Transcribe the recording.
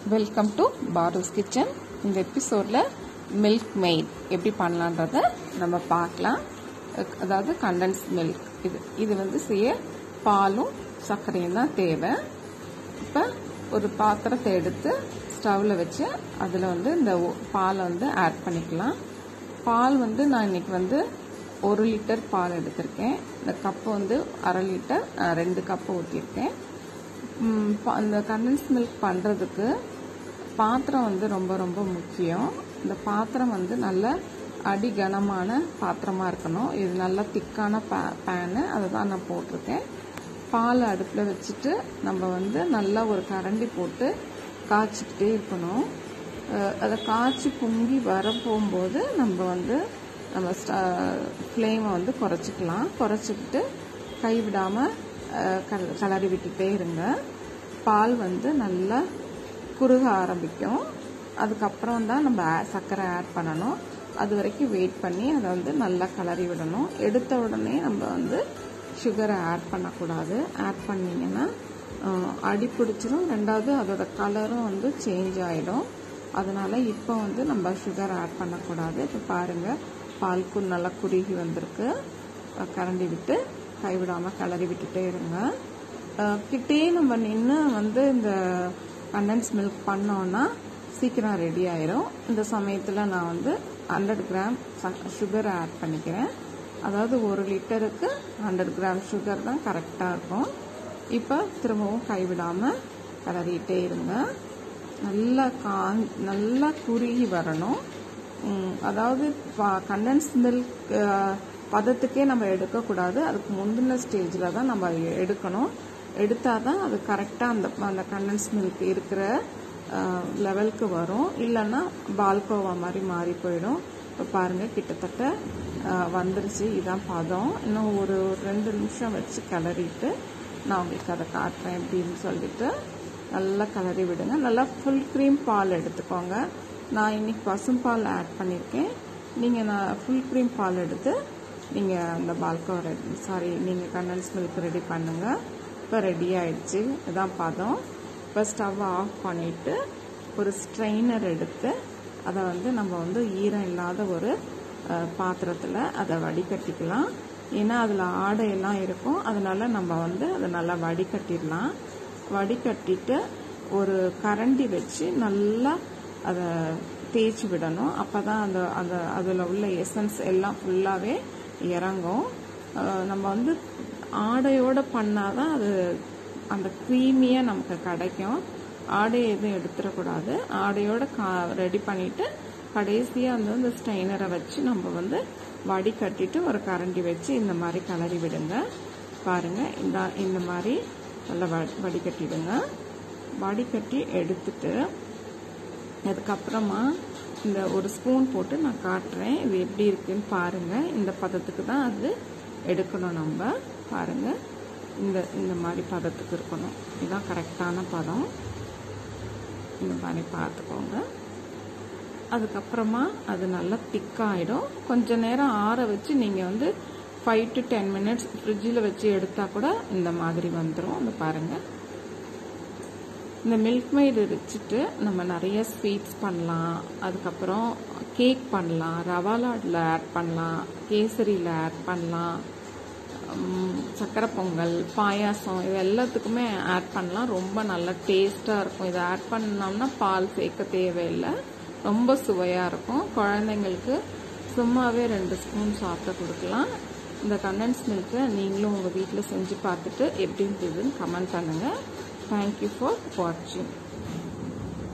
welcome to பாரூஸ் kitchen இந்த எபிசோடில் milk made எப்படி பண்ணலான்றத நம்ம பார்க்கலாம் அஹ் அதாவது கண்டன்ஸ் மில்க் இது இது வந்து செய்ய பாலும் சர்க்கரையும் தான் தேவை இப்போ ஒரு பாத்திரத்தை எடுத்து ஸ்டவ்வில் வச்சு அதில் வந்து இந்த ஒ- பாலை வந்து ஆட் பண்ணிக்கலாம் பால் வந்து நான் இன்னைக்கு வந்து ஒரு லிட்டர் பால் எடுத்திருக்கேன் இந்த கப்பு வந்து அரை லிட்டர் அஹ், ரெண்டு கப்பு ஊற்றிருக்கேன் ம், ப- அந்த கண்டன்ஸ் மில்க் பண்ணுறதுக்கு பாத்திரம் வந்து ரொம்ப ரொம்ப முக்கியம் இந்த பாத்திரம் வந்து நல்ல அடி கனமான பாத்திரமாக இருக்கணும் இது நல்லா திக்கான பே பேனு அதை தான் நான் போட்டிருக்கேன் பால் அடுப்பில் வச்சுட்டு நம்ம வந்து நல்லா ஒரு கரண்டி போட்டு காய்ச்சிக்கிட்டே இருக்கணும் அஹ் அதை காய்ச்சி பொங்கி வர போகும்போது நம்ம வந்து நம்ம ஃப்ளேமை வந்து குறைச்சிக்கலாம் குறைச்சிக்கிட்டு கைவிடாமல் கலரி விட்டுட்டே இருங்க பால் வந்து நல்லா குறுக ஆரம்பிக்கும் அதுக்கப்புறம் தான் நம்ம ஆ- சர்க்கரை ஆட் பண்ணணும் அது வரைக்கும் வெயிட் பண்ணி அதை வந்து நல்லா கலரி விடணும் எடுத்த உடனே நம்ம வந்து சுகரை ஆட் பண்ணக்கூடாது ஆட் பண்ணிங்கன்னா அஹ், அடி பிடிச்சிரும் ரெண்டாவது அதோட கலரும் வந்து சேஞ்ச் ஆகிடும் அதனால இப்போ வந்து நம்ம சுகர் ஆட் பண்ணக்கூடாது இப்போ பாருங்க பால் கு நல்லா குறுகி வந்திருக்கு அஹ், கரண்டி விட்டு கைவிடாமல் கிளறி விட்டுட்டே இருங்க அஹ், கிட்டே நம்ம நின்று வந்து இந்த கண்டன்ஸ் மில்க் பண்ணோன்னா சீக்கிரம் ரெடி ஆயிரும் இந்த சமயத்தில் நான் வந்து ஹண்ட்ரட் கிராம் சுகர் ஆட் பண்ணிக்கிறேன் அதாவது ஒரு லிட்டருக்கு ஹண்ட்ரட் கிராம் சுகர் தான் கரெக்டாக இருக்கும் இப்போ திரும்பவும் கைவிடாமல் கிளறிட்டே இருங்க நல்லா கா நல்லா குறுகி வரணும் ம், அதாவது கண்டன்ஸ் மில்க் பதத்துக்கே நம்ம எடுக்கக்கூடாது அதுக்கு முந்தின ஸ்டேஜில் தான் நம்ம எ- எடுக்கணும் எடுத்தால் தான் அது கரெக்டாக அந்த அந்த கண்டன்ஸ் மில்க் இருக்கிற லெவலுக்கு வரும் இல்லைன்னா பால்கோவா மாதிரி மாறி போயிடும் இப்போ பாருங்கள் கிட்டத்தட்ட அஹ், வந்துருச்சு இதான் பதம் இன்னும் ஒரு ஒரு ரெண்டு நிமிஷம் வச்சு கிளறிட்டு நான் உங்களுக்கு அதை காட்டுறேன் அப்படின்னு சொல்லிட்டு நல்லா கிளறி விடுங்க நல்லா ஃபுல் க்ரீம் பால் எடுத்துக்கோங்க நான் இன்னைக்கு பசும்பால் ஆட் பண்ணியிருக்கேன் நீங்கள் நான் ஃபுல் க்ரீம் பால் எடுத்து நீங்கள் அந்த பால்கோ ரெடி சாரி நீங்கள் கண்டன்ஸ் மில்க் ரெடி பண்ணுங்கள் இப்போ ரெடி ஆயிடுச்சு இதான் பதம் இப்போ ஸ்டவ் ஆஃப் பண்ணிவிட்டு ஒரு ஸ்ட்ரெயினர் எடுத்து அதை வந்து நம்ம வந்து ஈரம் இல்லாத ஒரு பாத்திரத்தில் அதை வடிகட்டிக்கலாம் ஏன்னா அதில் ஆடையெல்லாம் இருக்கும் அதனால நம்ம வந்து அதை நல்லா வடிகட்டிடலாம் வடிகட்டிட்டு ஒரு கரண்டி வச்சு நல்லா அதை தேய்ச்சி விடணும் அப்போ தான் அந்த அந்த அதில் உள்ள எசன்ஸ் எல்லாம் ஃபுல்லாகவே இறங்கும் அஹ் நம்ம வந்து ஆடையோட பண்ணாதான் அது அந்த க்ரீமியாக நமக்கு கிடைக்கும் ஆடையை எதுவும் எடுத்துடக்கூடாது ஆடையோட கா ரெடி பண்ணிட்டு கடைசியாக வந்து அந்த ஸ்ட்ரெயினரை வச்சு நம்ம வந்து வடிகட்டிட்டு ஒரு கரண்டி வச்சு இந்த மாதிரி கிளறி விடுங்க பாருங்க இந்த இந்த மாதிரி நல்லா வ- வடிகட்டிடுங்க வடிகட்டி எடுத்துட்டு அதுக்கப்புறமா இந்த ஒரு ஸ்பூன் போட்டு நான் காட்டுறேன் இது எப்படி இருக்குன்னு பாருங்க இந்த பதத்துக்கு தான் அது எடுக்கணும் நம்ம பாருங்க இந்த இந்த மாதிரி பதத்துக்கு இருக்கணும் இதுதான் கரெக்டான பதம் இந்த மாதிரி பார்த்துக்கோங்க அதுக்கப்புறமா அது நல்லா திக்காயிடும் கொஞ்ச நேரம் ஆற வச்சு நீங்கள் வந்து ஃபைவ் டு டென் மினிட்ஸ் ஃப்ரிட்ஜில் வச்சு எடுத்தால் கூட இந்த மாதிரி வந்துடும் அந்த பாருங்கள் இந்த மில்க் மெய்டு வச்சுட்டு நம்ம நிறைய ஸ்வீட்ஸ் பண்ணலாம் அதுக்கப்புறம் கேக் பண்ணலாம் ரவா லாட்டில் ஆட் பண்ணலாம் கேசரியில் ஆட் பண்ணலாம் உம், சக்கரை பொங்கல் பாயாசம் இது எல்லாத்துக்குமே ஆட் பண்ணலாம் ரொம்ப நல்லா டேஸ்ட்டாக இருக்கும் இதை ஆட் பண்ணோம்னா பால் சேர்க்க தேவையில்லை ரொம்ப சுவையாக இருக்கும் குழந்தைங்களுக்கு சும்மாவே ரெண்டு ஸ்பூன் சாப்பிட கொடுக்கலாம் இந்த கண்டன்ஸ் மில்க்கை நீங்களும் உங்கள் வீட்டில் செஞ்சு பார்த்துட்டு எப்படி இருந்ததுன்னு கமெண்ட் பண்ணுங்கள் தேங்க்யூ ஃபார் வாட்சிங்